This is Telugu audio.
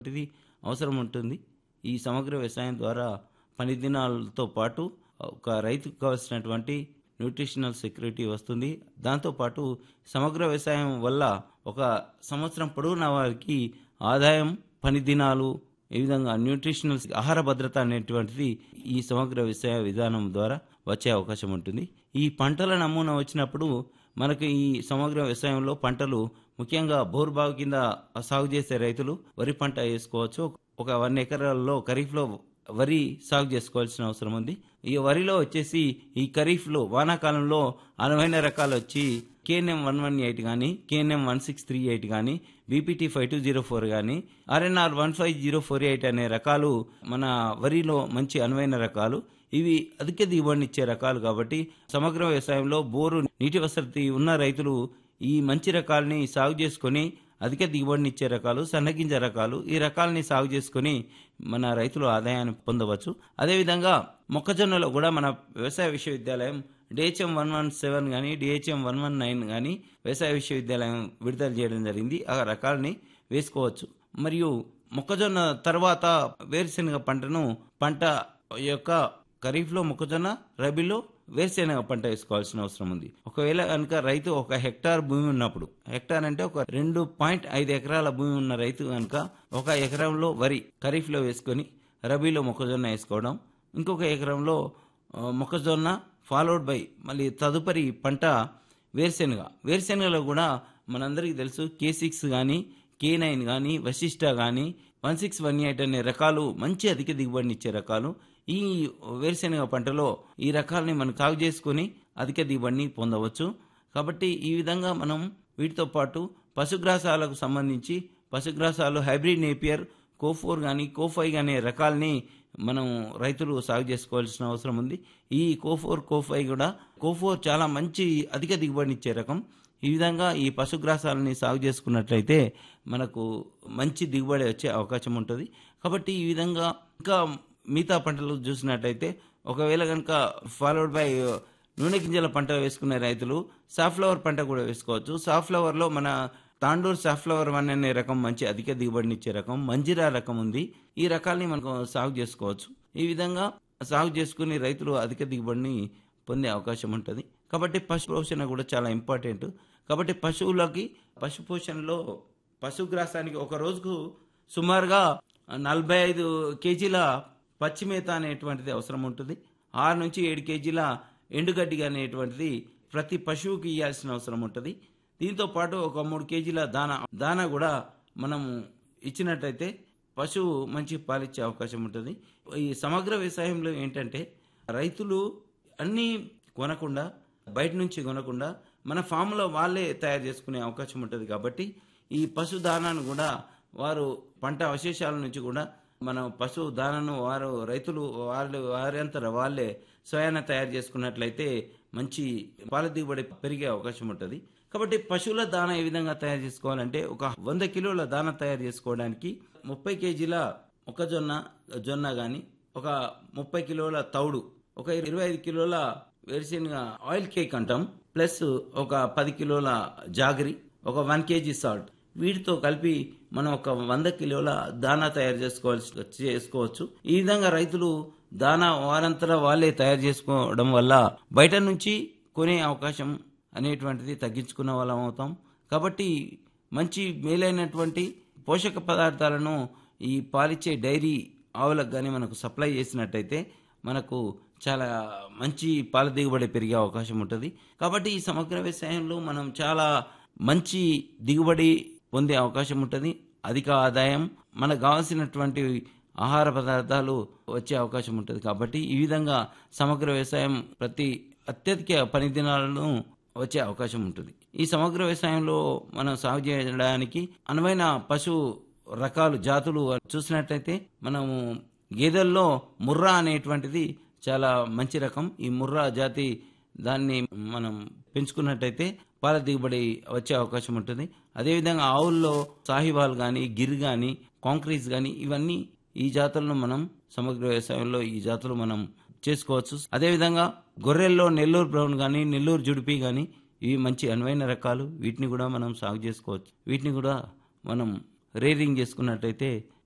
ఇది అవసరం ఉంటుంది ఈ సమగ్ర వ్యవసాయం ద్వారా పని దినాలతో పాటు ఒక రైతుకు కావాల్సినటువంటి న్యూట్రిషనల్ సెక్యూరిటీ వస్తుంది దాంతోపాటు సమగ్ర వ్యవసాయం వల్ల ఒక సంవత్సరం పొడవునా వారికి ఆదాయం పని దినాలు ఈ విధంగా న్యూట్రిషనల్ ఆహార భద్రత అనేటువంటిది ఈ సమగ్ర వ్యవసాయ విధానం ద్వారా వచ్చే అవకాశం ఉంటుంది ఈ పంటల నమూనా వచ్చినప్పుడు మనకు ఈ సమగ్ర వ్యవసాయంలో పంటలు ముఖ్యంగా బోర్బావు కింద సాగు చేసే రైతులు వరి పంట వేసుకోవచ్చు ఒక వన్ ఎకరాల్లో ఖరీఫ్లో వరి సాగు చేసుకోవాల్సిన అవసరం ఉంది ఈ వరిలో వచ్చేసి ఈ ఖరీఫ్లో వానాకాలంలో అనువైన రకాలు వచ్చి కేఎన్ఎం వన్ వన్ ఎయిట్ కానీ KNM one six three eight కానీ BPT five two zero four కానీ RNR one five zero four eight అనే రకాలు మన వరిలో మంచి అనువైన రకాలు ఇవి అధిక దిగుబడినిచ్చే రకాలు కాబట్టి సమగ్ర వ్యవసాయంలో బోరు నీటి వసతి ఉన్న రైతులు ఈ మంచి రకాలని సాగు చేసుకొని అధిక దిగుబడినిచ్చే రకాలు సన్నగింజ రకాలు ఈ రకాలని సాగు చేసుకొని మన రైతులు ఆదాయాన్ని పొందవచ్చు అదేవిధంగా మొక్కజొన్నలో కూడా మన వ్యవసాయ విశ్వవిద్యాలయం డిహెచ్ఎం వన్ వన్ సెవెన్ కానీ డిహెచ్ఎం వన్ వన్ నైన్ కానీ వ్యవసాయ విశ్వవిద్యాలయం విడుదల చేయడం జరిగింది ఆ రకాలని వేసుకోవచ్చు మరియు మొక్కజొన్న తర్వాత వేరుశెనగ పంటను పంట యొక్క ఖరీఫ్లో మొక్కజొన్న రబీలో వేరుశెనగ పంట వేసుకోవాల్సిన అవసరం ఉంది ఒకవేళ కనుక రైతు ఒక హెక్టార్ భూమి ఉన్నప్పుడు హెక్టార్ అంటే ఒక రెండు పాయింట్ ఐదు ఎకరాల భూమి ఉన్న రైతు కనుక ఒక ఎకరంలో వరి ఖరీఫ్లో వేసుకొని రబీలో మొక్కజొన్న వేసుకోవడం ఇంకొక ఎకరంలో ఆ, మొక్కజొన్న ఫాలోడ్ బై మళ్ళీ తదుపరి పంట వేరుశెనగ వేరుశెనగలో కూడా మనందరికీ తెలుసు కే సిక్స్ కానీ కే నైన్ కానీ వశిష్ట కానీ వన్ సిక్స్ వన్ ఎయిట్ అనే రకాలు మంచి అధిక దిగుబడినిచ్చే రకాలు ఈ వేరుశెనగ పంటలో ఈ రకాలని మనం సాగు చేసుకొని అధిక దిగుబడిని పొందవచ్చు కాబట్టి ఈ విధంగా మనం వీటితో పాటు పశుగ్రాసాలకు సంబంధించి పశుగ్రాసాలు హైబ్రిడ్ నేపియర్ కోఫోర్ కానీ కోఫై అనే రకాలని మనం రైతులు సాగు చేసుకోవాల్సిన అవసరం ఉంది ఈ కోఫోర్ కోఫై కూడా కోఫోర్ చాలా మంచి అధిక దిగుబడినిచ్చే రకం ఈ విధంగా ఈ పశుగ్రాసాలని సాగు చేసుకున్నట్లయితే మనకు మంచి దిగుబడి వచ్చే అవకాశం ఉంటుంది కాబట్టి ఈ విధంగా ఇంకా మిగతా పంటలు చూసినట్లయితే ఒకవేళ కనుక ఫాలోడ్ బై నూనె గింజల పంట వేసుకునే రైతులు సాఫ్లవర్ పంట కూడా వేసుకోవచ్చు సాఫ్లవర్లో మన తాండూర్ సాఫ్లవర్ వన్ అనే రకం మంచి అధిక దిగుబడినిచ్చే రకం మంజిరా రకం ఉంది ఈ రకాల్ని మనకు సాగు చేసుకోవచ్చు ఈ విధంగా సాగు చేసుకుని రైతులు అధిక దిగుబడిని పొందే అవకాశం ఉంటుంది కాబట్టి పశు పోషణ కూడా చాలా ఇంపార్టెంట్ కాబట్టి పశువులకి పశు పోషణలో పశుగ్రాసానికి ఒక రోజుకు సుమారుగా నలభై ఐదు కేజీల పచ్చి మేత అనేటువంటిది అవసరం ఉంటుంది ఆరు నుంచి ఏడు కేజీల ఎండుగడ్డి అనేటువంటిది ప్రతి పశువుకి ఇవ్వాల్సిన అవసరం ఉంటుంది దీంతో పాటు ఒక మూడు కేజీల దానా దానా కూడా మనం ఇచ్చినట్టయితే పశువు మంచి పాలిచ్చే అవకాశం ఉంటుంది ఈ సమగ్ర వ్యవసాయంలో ఏంటంటే రైతులు అన్నీ కొనకుండా బయట నుంచి కొనకుండా మన ఫామ్లో వాళ్ళే తయారు చేసుకునే అవకాశం ఉంటుంది కాబట్టి ఈ పశు దానాను కూడా వారు పంట అవశేషాల నుంచి కూడా మనం పశు దానను వారు రైతులు వాళ్ళు వారంతర వాళ్ళే స్వయాన తయారు చేసుకున్నట్లయితే మంచి పాల దిగుబడి పెరిగే అవకాశం ఉంటుంది కాబట్టి పశువుల దాన ఏ విధంగా తయారు చేసుకోవాలంటే ఒక వంద కిలోల దాన తయారు చేసుకోవడానికి ముప్పై కేజీల మొక్కజొన్న జొన్న కానీ ఒక ముప్పై కిలోల తౌడు ఒక ఇరవై ఐదు కిలోల వేరుశెనగ ఆయిల్ కేక్ అంటాం ప్లస్ ఒక పది కిలోల జాగరి ఒక వన్ కేజీ సాల్ట్ వీటితో కలిపి మనం ఒక వంద కిలోల దానా తయారు చేసుకోవాల్సి చేసుకోవచ్చు ఈ విధంగా రైతులు దానా వారంతలా వాళ్ళే తయారు చేసుకోవడం వల్ల బయట నుంచి కొనే అవకాశం అనేటువంటిది తగ్గించుకున్న వాళ్ళం అవుతాం కాబట్టి మంచి మేలైనటువంటి పోషక పదార్థాలను ఈ పాలిచ్చే డైరీ ఆవులకు కానీ మనకు సప్లై చేసినట్టయితే మనకు చాలా మంచి పాల దిగుబడి పెరిగే అవకాశం ఉంటుంది కాబట్టి ఈ సమగ్ర వ్యవసాయంలో మనం చాలా మంచి దిగుబడి పొందే అవకాశం ఉంటుంది అధిక ఆదాయం మనకు కావాల్సినటువంటి ఆహార పదార్థాలు వచ్చే అవకాశం ఉంటుంది కాబట్టి ఈ విధంగా సమగ్ర వ్యవసాయం ప్రతి అత్యధిక పని దినాలను వచ్చే అవకాశం ఉంటుంది ఈ సమగ్ర వ్యవసాయంలో మనం సాగు చేయడానికి అనువైన పశు రకాలు జాతులు చూసినట్లయితే మనము గేదెల్లో ముర్రా అనేటువంటిది చాలా మంచి రకం ఈ ముర్రా జాతి దాన్ని మనం పెంచుకున్నట్టయితే పాల దిగుబడి వచ్చే అవకాశం ఉంటుంది అదేవిధంగా ఆవుల్లో సాహివాల్ కానీ గిర్ కానీ కాంక్రీజ్ కానీ ఇవన్నీ ఈ జాతులను మనం సమగ్ర వ్యవసాయంలో ఈ జాతులు మనం చేసుకోవచ్చు అదేవిధంగా గొర్రెల్లో నెల్లూరు బ్రౌన్ కానీ నెల్లూరు జుడిపి కానీ ఇవి మంచి అనువైన రకాలు వీటిని కూడా మనం సాగు చేసుకోవచ్చు వీటిని కూడా మనం రేరింగ్ చేసుకున్నట్టయితే